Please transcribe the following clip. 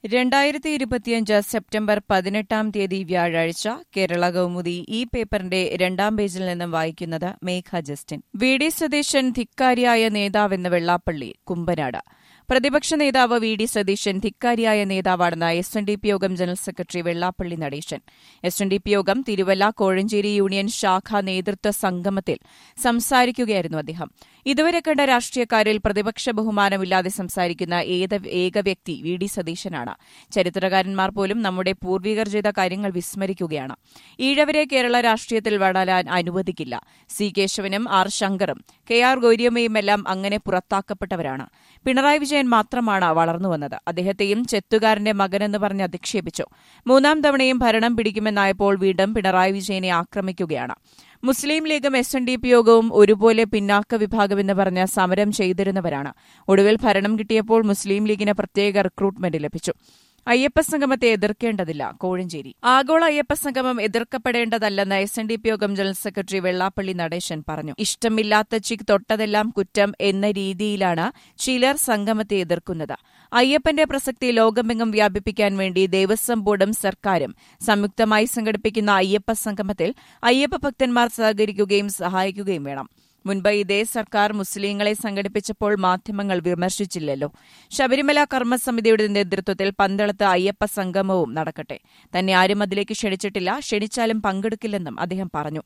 രണ്ടായിരത്തി ഇരുപത്തിയഞ്ച് സെപ്റ്റംബർ പതിനെട്ടാം തീയതി വ്യാഴാഴ്ച കേരള കൗമുദി ഈ പേപ്പറിന്റെ രണ്ടാം പേജിൽ നിന്നും വായിക്കുന്നത് Megha Justin V D Satheesan ധിക്കാരിയായ നേതാവെന്ന് വെള്ളാപ്പള്ളി കുമ്പനാട് പ്രതിപക്ഷ നേതാവ് വി ഡി സതീശൻ ധിക്കാരിയായ നേതാവാണെന്ന് എസ് എൻ ഡി പി യോഗം general secretary Vellappally Natesan S N D P യോഗം തിരുവല്ല കോഴഞ്ചേരി യൂണിയൻ ശാഖ നേതൃത്വ സംഗമത്തിൽ സംസാരിക്കുകയായിരുന്നു അദ്ദേഹം ഇതുവരെ കണ്ട രാഷ്ട്രീയക്കാരിൽ പ്രതിപക്ഷ ബഹുമാനമില്ലാതെ സംസാരിക്കുന്ന ഏത ഏക വ്യക്തി വി ഡി സതീശനാണ് ചരിത്രകാരന്മാർ പോലും നമ്മുടെ പൂർവികർ ചെയ്ത കാര്യങ്ങൾ വിസ്മരിക്കുകയാണ് ഈഴവരെ കേരള രാഷ്ട്രീയത്തിൽ വളരാൻ അനുവദിക്കില്ല സി കേശവനും ആർ ശങ്കറും കെ ആർ ഗൌരിയമ്മയുമെല്ലാം അങ്ങനെ പുറത്താക്കപ്പെട്ടവരാണ് പിണറായി വിജയൻ മാത്രമാണ് വളർന്നുവന്നത് അദ്ദേഹത്തെയും ചെത്തുകാരന്റെ മകനെന്ന് പറഞ്ഞ് അധിക്ഷേപിച്ചു മൂന്നാം തവണയും ഭരണം പിടിക്കുമെന്നായപ്പോൾ വീണ്ടും പിണറായി വിജയനെ ആക്രമിക്കുകയാണ് മുസ്ലിം ലീഗും എസ് എൻ ഡി പി യോഗവും ഒരുപോലെ പിന്നാക്ക വിഭാഗമെന്ന് പറഞ്ഞ് സമരം ചെയ്തിരുന്നവരാണ് ഒടുവിൽ ഭരണം കിട്ടിയപ്പോൾ മുസ്ലിം ലീഗിന് പ്രത്യേക റിക്രൂട്ട്മെന്റ് ലഭിച്ചു അയ്യപ്പ സംഗമത്തെ എതിർക്കേണ്ടതില്ല കോഴഞ്ചേരി ആഗോള അയ്യപ്പ സംഗമം എതിർക്കപ്പെടേണ്ടതല്ലെന്ന് എസ് എൻ ഡി പി യോഗം ജനറൽ സെക്രട്ടറി വെള്ളാപ്പള്ളി നടേശൻ പറഞ്ഞു ഇഷ്ടമില്ലാത്ത ചിക് തൊട്ടതെല്ലാം കുറ്റം എന്ന രീതിയിലാണ് ചിലർ സംഗമത്തെ എതിർക്കുന്നത് അയ്യപ്പന്റെ പ്രസക്തി ലോകമെങ്ങും വ്യാപിപ്പിക്കാൻ വേണ്ടി ദേവസ്വം ബോർഡും സർക്കാരും സംയുക്തമായി സംഘടിപ്പിക്കുന്ന അയ്യപ്പ സംഗമത്തിൽ അയ്യപ്പ ഭക്തന്മാർ സഹകരിക്കുകയും സഹായിക്കുകയും വേണം മുൻപ് ഇതേ സർക്കാർ മുസ്ലിങ്ങളെ സംഘടിപ്പിച്ചപ്പോൾ മാധ്യമങ്ങൾ വിമർശിച്ചില്ലല്ലോ ശബരിമല കർമ്മസമിതിയുടെ നേതൃത്വത്തിൽ പന്തളത്ത് അയ്യപ്പ സംഗമവും നടക്കട്ടെ തന്നെ ആരും അതിലേക്ക് ക്ഷണിച്ചിട്ടില്ല ക്ഷണിച്ചാലും പങ്കെടുക്കില്ലെന്നും അദ്ദേഹം പറഞ്ഞു